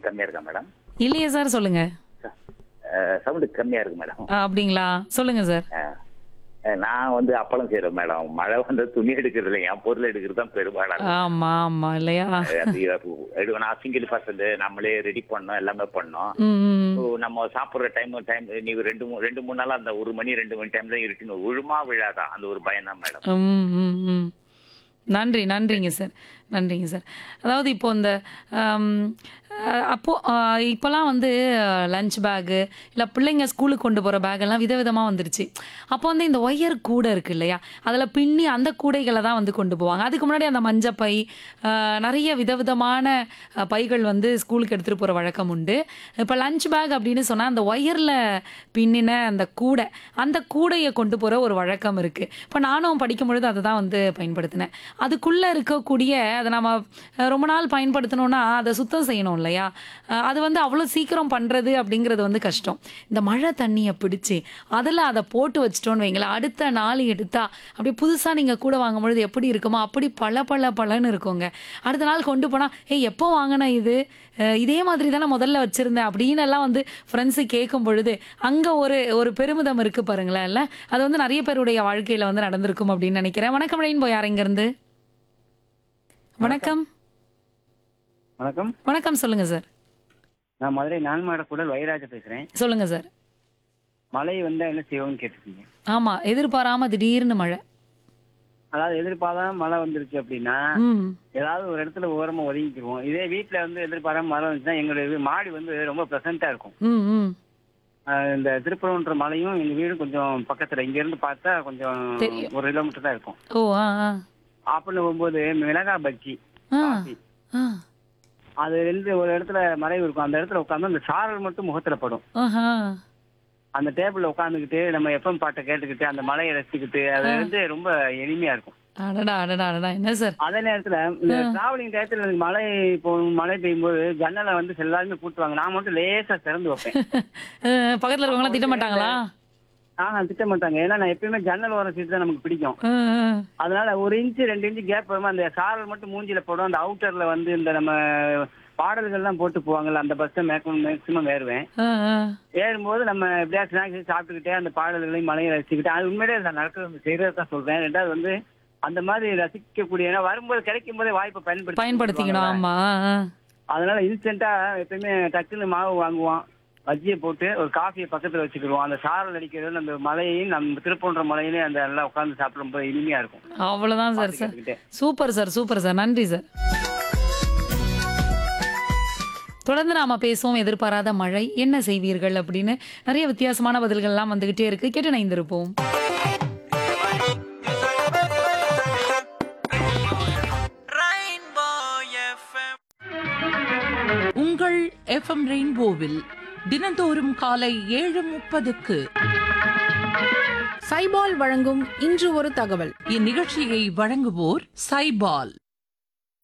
கம்மியா இருக்கா மேடம் இல்லையே சார் சொல்லுங்க சவுண்டு கம்மியா இருக்கு மேடம் ஆ, அப்படிங்களா சொல்லுங்க சார் அஹ், அஹ், நான் வந்து அப்பளம் செய்யறேன் மேடம் மழை வந்து துணி எடுக்கிறது இல்லை என் பொருள் எடுக்கிறது தான் பெரும்பாலும் ஆமா ஆமா இல்லையா அது எடு- நான் சிங்கிள் பர்சன்ட் நம்மளே ரெடி பண்ணோம் எல்லாமே பண்ணோம் ம், ம். So, நம்ம சாப்பிடுற டைம் டைம் நீ ரெண்டு மூணு ரெண்டு மூணு நாள் அந்த ஒரு மணி ரெண்டு மணி டைம் தான் இருக்குன்னு விழுமா விழாதான் அந்த ஒரு பயம் தான் மேடம் ம், ம், ம். நன்றி நன்றிங்க சார் நன்றிங்க சார் அதாவது இப்போ இந்த ஆம், அஹ், அப்போ அஹ், இப்போலாம் வந்து லஞ்ச் பேக்கு இல்லை பிள்ளைங்க ஸ்கூலுக்கு கொண்டு போகிற பேக்கெல்லாம் விதவிதமாக வந்துருச்சு அப்போ வந்து இந்த ஒயர் கூடை இருக்கு இல்லையா அதில் பின்னி அந்த கூடைகளை தான் வந்து கொண்டு போவாங்க அதுக்கு முன்னாடி அந்த மஞ்சப்பை அஹ், நிறைய விதவிதமான அஹ், பைகள் வந்து ஸ்கூலுக்கு எடுத்துகிட்டு போகிற வழக்கம் உண்டு இப்போ லஞ்ச் பேக் அப்படின்னு சொன்னால் அந்த ஒயரில் பின்னின அந்த கூடை அந்த கூடையை கொண்டு போகிற ஒரு வழக்கம் இருக்குது இப்போ நானும் படிக்கும் பொழுது அதை தான் வந்து பயன்படுத்தினேன் அதுக்குள்ளே இருக்கக்கூடிய அதை நம்ம அஹ், ரொம்ப நாள் பயன்படுத்தணும்னா அதை சுத்தம் செய்யணும் இல்லையா அஹ், அது வந்து அவ்வளோ சீக்கிரம் பண்ணுறது அப்படிங்கிறது வந்து கஷ்டம் இந்த மழை தண்ணியை பிடிச்சி அதில் அதை போட்டு வச்சிட்டோன்னு வைங்களேன் அடுத்த நாள் எடுத்தா அப்படியே புதுசாக நீங்கள் கூட வாங்கும் பொழுது எப்படி இருக்குமோ அப்படி பல பல பலன்னு இருக்குங்க அடுத்த நாள் கொண்டு போனால் ஏய் எப்போ வாங்கின இது அஹ், இதே மாதிரி தானே முதல்ல வச்சுருந்தேன் அப்படின்னு எல்லாம் வந்து ஃப்ரெண்ட்ஸு கேட்கும் பொழுது அங்கே ஒரு ஒரு பெருமிதம் இருக்கு பாருங்களேன் இல்லை அது வந்து நிறைய பேருடைய வாழ்க்கையில் வந்து நடந்திருக்கும் அப்படின்னு நினைக்கிறேன் வணக்கம் ரெயின் போய் யார் இங்கேருந்து வணக்கம் வணக்கம் வணக்கம் சொல்லுங்க சார் நான் மதுரை நான்மாட குடல் வைராஜ பேசுறேன் சொல்லுங்க சார் மழை வந்தா என்ன செய்வோம்னு கேட்டிருக்கீங்க ஆமா எதிர்பாராம திடீர்னு மழை அதாவது எதிர்பாராம மழை வந்துருச்சு அப்படின்னா ம் ஏதாவது ஒரு இடத்துல ஓரமா ஒதுங்கிக்கிருவோம் இதே வீட்டுல வந்து எதிர்பாராம மழை வந்துச்சுன்னா எங்களுடைய வீ- மாடி வந்து ரொம்ப ப்ளசண்டா இருக்கும் ம் ம் ஆஹ் இந்த திருப்பரம்ன்ற மலையும் எங்க வீடும் கொஞ்சம் பக்கத்துல இங்க இருந்து பார்த்தா கொஞ்சம் தெரியும். ஒரு கிலோமீட்டர் தான் இருக்கும் ஓ ஆ ஆ அப்படின்னு போகும்போது மிளகா பஜ்ஜி ஆ காஃபி, ஆ அது ரெண்டு ஒரு இடத்துல மறைவு இருக்கும் அந்த இடத்துல உட்காந்து அந்த சாரல் மட்டும் முகத்துல படும் ஆஹா அந்த டேபிள்ல உட்காந்துக்கிட்டு நம்ம எஃப்எம் பாட்டை கேட்டுக்கிட்டு அந்த மலையை ரசிச்சுக்கிட்டு அது வந்து ரொம்ப இனிமையா இருக்கும் அடடா அடடா அடடா என்ன சார் அதே நேரத்துல இந்த டிராவலிங் டயத்துல எனக்கு மழை இப்போ மழை பெய்யும் போது ஜன்னலை வந்து எல்லாருமே கூட்டுவாங்க நான் மட்டும் லேசா திறந்து வைப்பேன் அஹ், பக்கத்துல இருக்கவங்களாம் திட்ட மாட்டாங்களா ஆஹ் திட்ட மாட்டாங்க ஏன்னா நான் எப்பயுமே ஜன்னல் ஓரம் சீட் தான் நமக்கு பிடிக்கும் அஹ், அஹ். அதனால ஒரு இன்ச்சு ரெண்டு இன்ச்சு கேப் வருமா அந்த சாரல் மட்டும் மூஞ்சில போடும் அந்த அவுட்டர்ல வந்து இந்த நம்ம பாடல்கள்லாம் போட்டு போவாங்கல்ல அந்த பஸ் மேக்ஸிமம் மேக்ஸிமம் ஏறுவேன் அஹ், அஹ். ஏறும்போது நம்ம எப்படியா ஸ்நாக்ஸ் சாப்பிட்டுக்கிட்டே அந்த பாடல்களையும் மலையை ரசிச்சுக்கிட்டு அது உண்மையிலே நான் நடக்கிறது செய்யறது தான் சொல்றேன் ரெண்டாவது வந்து அந்த மாதிரி ரசிக்கக்கூடிய ஏன்னா வரும்போது கிடைக்கும் போதே வாய்ப்பை பயன்படுத்தி பயன்படுத்திக்கணும் ஆமா ஆ. அதனால இன்ஸ்டன்டா எப்பயுமே டக்குன்னு மாவு வாங்குவோம் பஜ்ஜியை போட்டு ஒரு காஃபியை பக்கத்துல வச்சுக்கிடுவோம் அந்த சாரல் அடிக்கிறது அந்த மலையையும் நம்ம திருப்பூன்ற மலையிலையும் அந்த நல்லா உட்காந்து சாப்பிடும்போது இனிமையா இருக்கும் அவ்வளவுதான் சார் சார் கேட்டுக்கிட்டே. சூப்பர் சார் சூப்பர் சார் நன்றி சார் தொடர்ந்து நாம பேசுவோம் எதிர்பாராத மழை என்ன செய்வீர்கள் அப்படின்னு நிறைய வித்தியாசமான பதில்கள்லாம் வந்துகிட்டே இருக்கு கேட்டு இணைந்திருப்போம் உங்கள் எஃப்எம் ரெயின்போவில் தினந்தோறும் காலை ஏழு முப்பதுக்கு சைபால் வழங்கும் இன்று ஒரு தகவல் இந்நிகழ்ச்சியை வழங்குவோர் சைபால்